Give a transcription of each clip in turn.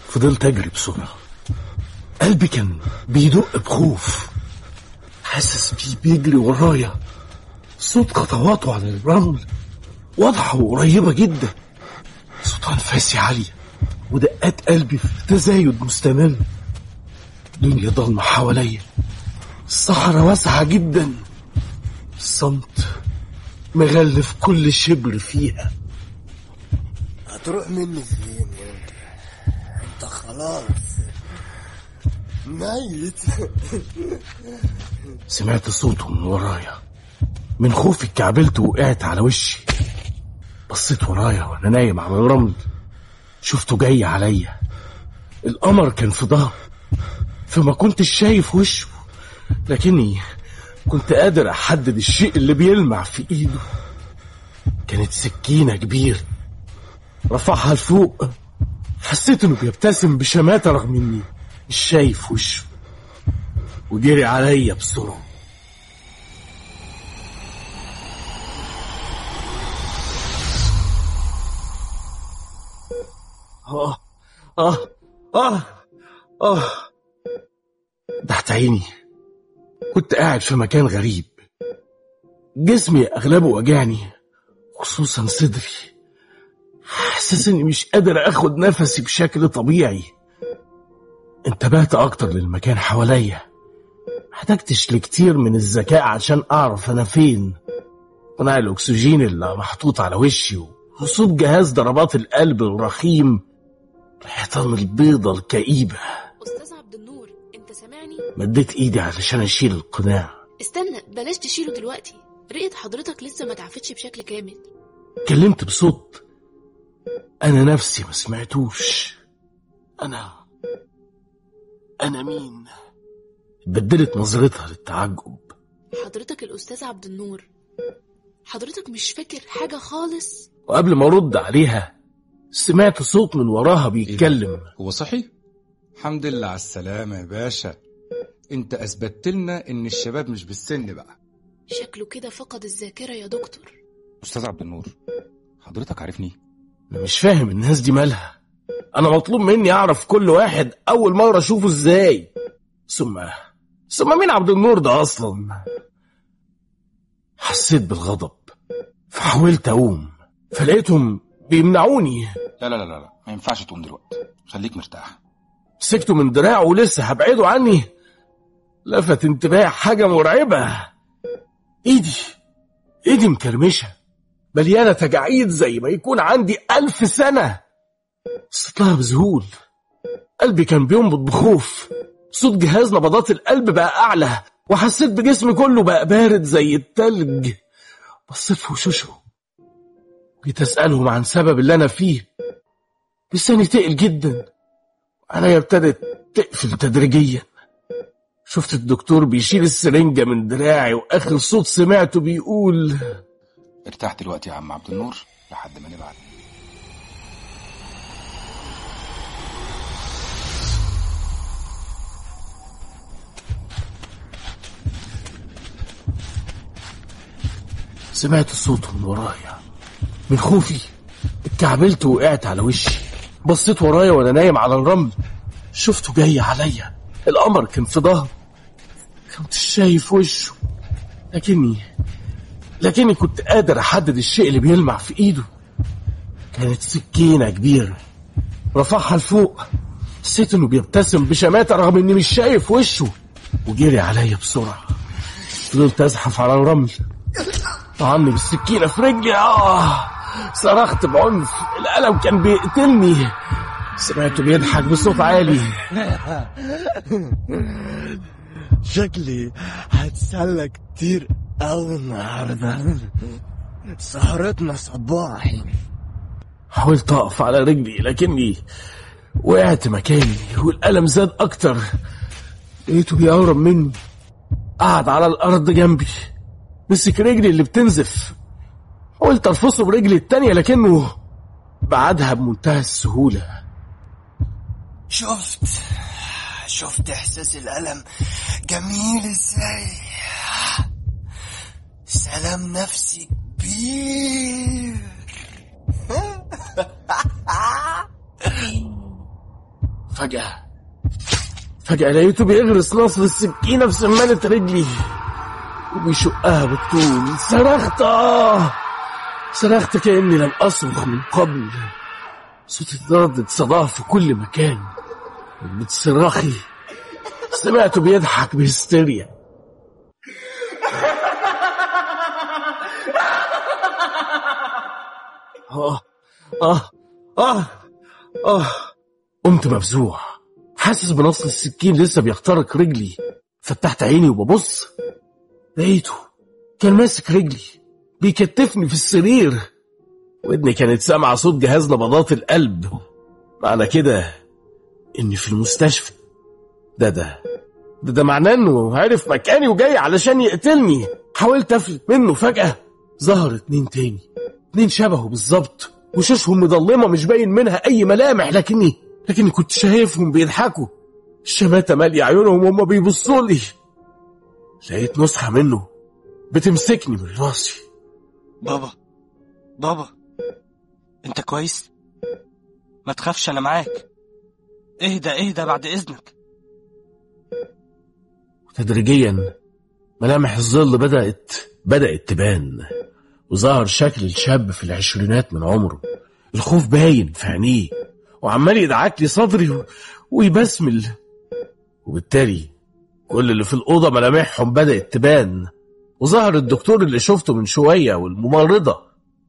فضلت أجري بسرعة قلبي كان بيدق بخوف حاسس بيه بيجري ورايا صوت خطواته على الرمل واضحة وقريبة جدا صوت أنفاسي عالية ودقات قلبي في تزايد مستمر دنيا ضلمة حواليا الصحراء واسعة جدا الصمت مغلف كل شبر فيها هتروح مني فين انت انت خلاص ميت سمعت صوته من ورايا من خوفي اتكعبلت وقعت على وشي بصيت ورايا وانا نايم على الرمل شفته جاي عليا القمر كان في ظهري فما كنتش شايف وشه لكني كنت قادر احدد الشيء اللي بيلمع في ايده كانت سكينة كبيرة رفعها لفوق حسيت انه بيبتسم بشماتة رغم اني مش شايف وشه وجري عليا بسرعة آه آه آه آه تحت عيني كنت قاعد في مكان غريب جسمي أغلبه وجعني خصوصا صدري حاسس إني مش قادر أخد نفسي بشكل طبيعي انتبهت أكتر للمكان حواليا محتاجتش لكتير من الذكاء عشان أعرف أنا فين قناع الأكسجين اللي محطوط على وشي وصوت جهاز ضربات القلب الرخيم الحيطان البيضة الكئيبة استاذ عبد النور انت سامعني مديت ايدي علشان اشيل القناع استنى بلاش تشيله دلوقتي رئة حضرتك لسه ما تعفتش بشكل كامل اتكلمت بصوت انا نفسي ما سمعتوش انا انا مين بدلت نظرتها للتعجب حضرتك الاستاذ عبد النور حضرتك مش فاكر حاجة خالص وقبل ما ارد عليها سمعت صوت من وراها بيتكلم هو صحي؟ الحمد لله على السلامة يا باشا انت اثبتت لنا ان الشباب مش بالسن بقى شكله كده فقد الذاكرة يا دكتور استاذ عبد النور حضرتك عارفني انا مش فاهم الناس دي مالها انا مطلوب مني اعرف كل واحد اول مرة اشوفه ازاي ثم ثم مين عبد النور ده اصلا حسيت بالغضب فحاولت اقوم فلقيتهم بيمنعوني لا لا لا لا لا ما ينفعش تقوم دلوقتي خليك مرتاح مسكته من دراعه ولسه هبعده عني لفت انتباه حاجة مرعبة ايدي ايدي مكرمشة مليانة تجاعيد زي ما يكون عندي ألف سنة بصيت لها بذهول قلبي كان بينبض بخوف صوت جهاز نبضات القلب بقى أعلى وحسيت بجسمي كله بقى بارد زي التلج بصيت في وشوشهم جيت أسألهم عن سبب اللي أنا فيه لساني تقل جدا عينيا ابتدت تقفل تدريجيا شفت الدكتور بيشيل السرنجة من دراعي وآخر صوت سمعته بيقول ارتاح دلوقتي يا عم عبد النور لحد ما نبعت سمعت صوته من ورايا من خوفي اتكعبلت وقعت على وشي بصيت ورايا وانا نايم على الرمل شفته جاي عليا القمر كان في ظهري كنت شايف وشه لكني لكني كنت قادر احدد الشيء اللي بيلمع في ايده كانت سكينة كبيرة رفعها لفوق حسيت انه بيبتسم بشماتة رغم اني مش شايف وشه وجري عليا بسرعة فضلت ازحف على الرمل طعني بالسكينة في رجلي آه صرخت بعنف الألم كان بيقتلني سمعته بيضحك بصوت عالي شكلي هتسلى كتير أوي النهاردة سهرتنا صباحي حاولت أقف على رجلي لكني وقعت مكاني والألم زاد أكتر لقيته بيقرب مني قعد على الأرض جنبي مسك رجلي اللي بتنزف حاولت أرفصه برجلي التانية لكنه بعدها بمنتهى السهولة شفت شفت إحساس الألم جميل إزاي سلام نفسي كبير فجأة فجأة لقيته بيغرس نصل السكينة في سمانة رجلي وبيشقها بالطول صرخت آه صرخت كأني لم أصرخ من قبل صوتي اتردد صداه في كل مكان بتصرخي سمعته بيضحك بهستيريا آه آه آه آه قمت مفزوع حاسس بنصل السكين لسه بيخترق رجلي فتحت عيني وببص لقيته كان ماسك رجلي بيكتفني في السرير ودني كانت سامعة صوت جهاز نبضات القلب معنى كده إني في المستشفى ده ده ده, ده معناه إنه عرف مكاني وجاي علشان يقتلني حاولت أفلت منه فجأة ظهر اتنين تاني اتنين شبهه بالظبط وشاشهم مضلمة مش باين منها أي ملامح لكني لكني كنت شايفهم بيضحكوا الشماتة مالية عيونهم وهم بيبصوا لي لقيت نسخة منه بتمسكني من راسي بابا بابا انت كويس ما تخافش انا معاك اهدى اهدى بعد اذنك تدريجيا ملامح الظل بدأت بدأت تبان وظهر شكل الشاب في العشرينات من عمره الخوف باين في عينيه وعمال يدعك لي صدري و- ويبسمل وبالتالي كل اللي في الأوضة ملامحهم بدأت تبان وظهر الدكتور اللي شفته من شوية والممرضة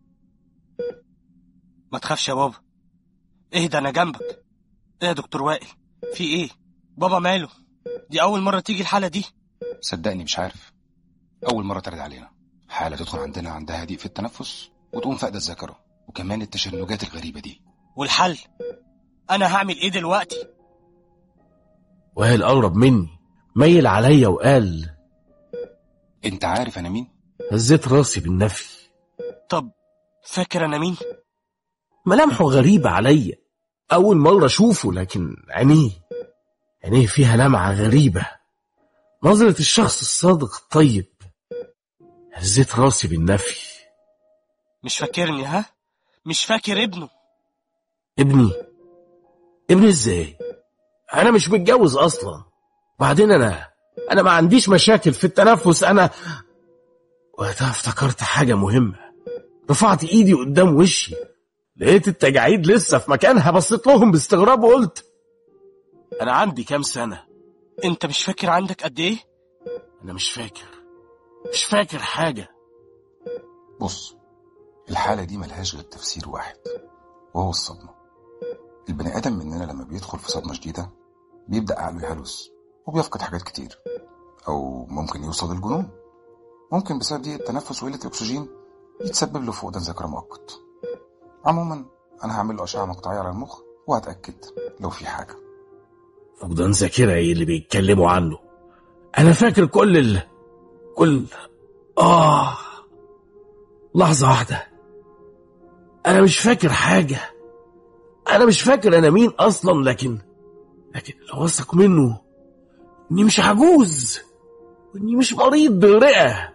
ما تخافش يا بابا اهدى انا جنبك ايه يا دكتور وائل في ايه بابا ماله دي اول مرة تيجي الحالة دي صدقني مش عارف أول مرة ترد علينا حالة تدخل عندنا عندها ضيق في التنفس وتقوم فاقدة الذاكرة وكمان التشنجات الغريبة دي والحل انا هعمل ايه دلوقتي وائل أقرب مني ميل عليا وقال أنت عارف أنا مين؟ هزيت راسي بالنفي طب فاكر انا مين ملامحه غريبة عليا أول مرة أشوفه لكن عينيه عينيه فيها لمعة غريبة نظرة الشخص الصادق الطيب هزيت راسي بالنفي مش فاكرني ها مش فاكر ابنه ابني ابني ازاي انا مش متجوز اصلا وبعدين انا انا ما عنديش مشاكل في التنفس انا وقتها افتكرت حاجة مهمة رفعت ايدي قدام وشي لقيت التجاعيد لسه في مكانها بصيت لهم باستغراب وقلت انا عندي كام سنة انت مش فاكر عندك قد ايه انا مش فاكر مش فاكر حاجة بص الحالة دي ملهاش غير تفسير واحد وهو الصدمة البني آدم مننا لما بيدخل في صدمة شديدة بيبدأ عقله يهلوس وبيفقد حاجات كتير أو ممكن يوصل للجنون ممكن بسبب ضيق التنفس وقلة الأكسجين يتسبب له فقدان ذاكرة مؤقت عموما أنا هعمل له أشعة مقطعية على المخ وهتأكد لو في حاجة فقدان ذاكرة ايه اللي بيتكلموا عنه انا فاكر كل ال... كل اه لحظة واحدة انا مش فاكر حاجة انا مش فاكر انا مين اصلا لكن لكن اللي واثق منه اني مش عجوز واني مش مريض بالرئة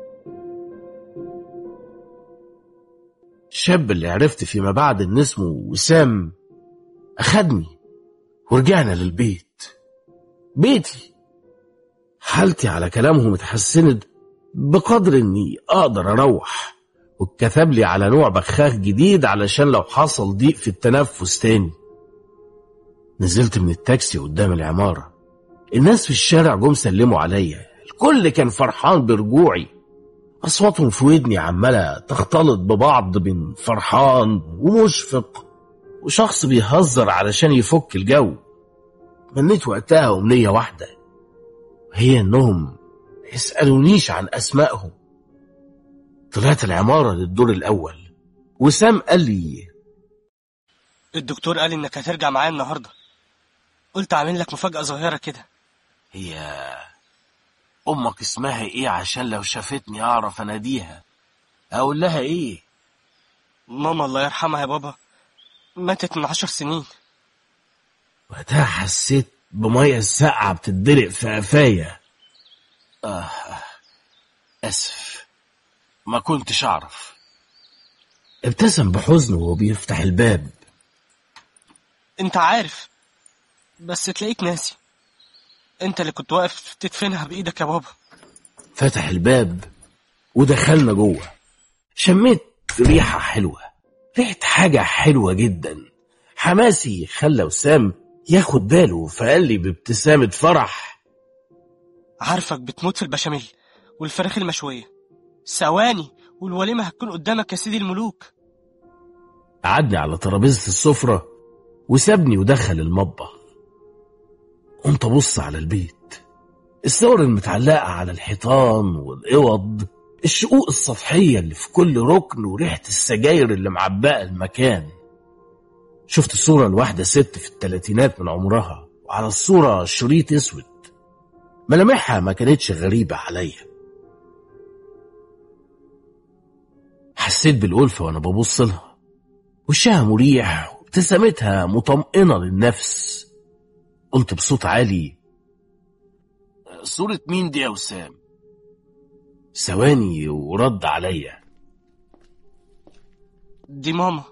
الشاب اللي عرفت فيما بعد ان اسمه وسام اخدني ورجعنا للبيت بيتي حالتي على كلامهم اتحسنت بقدر اني اقدر اروح واتكتب لي على نوع بخاخ جديد علشان لو حصل ضيق في التنفس تاني نزلت من التاكسي قدام العمارة الناس في الشارع جم سلموا عليا الكل كان فرحان برجوعي أصواتهم في ودني عمالة تختلط ببعض بين فرحان ومشفق وشخص بيهزر علشان يفك الجو تمنيت وقتها أمنية واحدة وهي إنهم ما يسألونيش عن أسمائهم طلعت العمارة للدور الأول وسام قال لي الدكتور قال انك هترجع معايا النهارده قلت اعمل لك مفاجأة صغيرة كده هي أمك اسمها إيه عشان لو شافتني أعرف أناديها أقول لها إيه ماما الله يرحمها يا بابا ماتت من عشر سنين وقتها حسيت بمية ساقعة بتدلق في قفايا آه آسف ما كنتش أعرف ابتسم بحزن وهو بيفتح الباب انت عارف بس تلاقيك ناسي انت اللي كنت واقف تدفنها بايدك يا بابا فتح الباب ودخلنا جوه شميت ريحة حلوة ريحة حاجة حلوة جدا حماسي خلى وسام ياخد باله فقال لي بابتسامة فرح عارفك بتموت في البشاميل والفراخ المشوية ثواني والوليمة هتكون قدامك يا سيدي الملوك قعدني على ترابيزة السفرة وسابني ودخل المطبخ قمت أبص على البيت الصور المتعلقة على الحيطان والأوض الشقوق السطحية اللي في كل ركن وريحة السجاير اللي معبقة المكان شفت صورة لواحدة ست في التلاتينات من عمرها وعلى الصورة شريط اسود ملامحها ما كانتش غريبة عليا حسيت بالألفة وأنا ببص لها وشها مريح وابتسامتها مطمئنة للنفس قلت بصوت عالي صورة مين دي يا وسام؟ ثواني ورد عليا دي ماما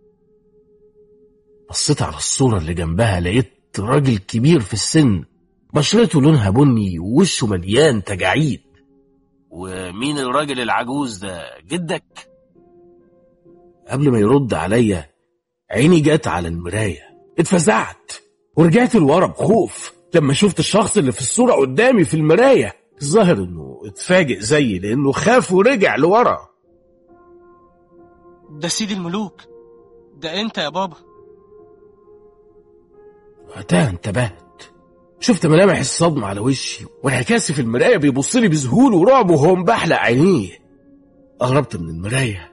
بصيت على الصورة اللي جنبها لقيت راجل كبير في السن بشرته لونها بني ووشه مليان تجاعيد ومين الراجل العجوز ده جدك قبل ما يرد عليا عيني جت على المراية اتفزعت ورجعت لورا بخوف لما شفت الشخص اللي في الصورة قدامي في المراية الظاهر انه اتفاجئ زيي لانه خاف ورجع لورا ده سيدي الملوك ده انت يا بابا وقتها انتبهت شفت ملامح الصدمة على وشي وانعكاسي في المراية بيبص لي بذهول ورعب وهو مبحلق عينيه قربت من المراية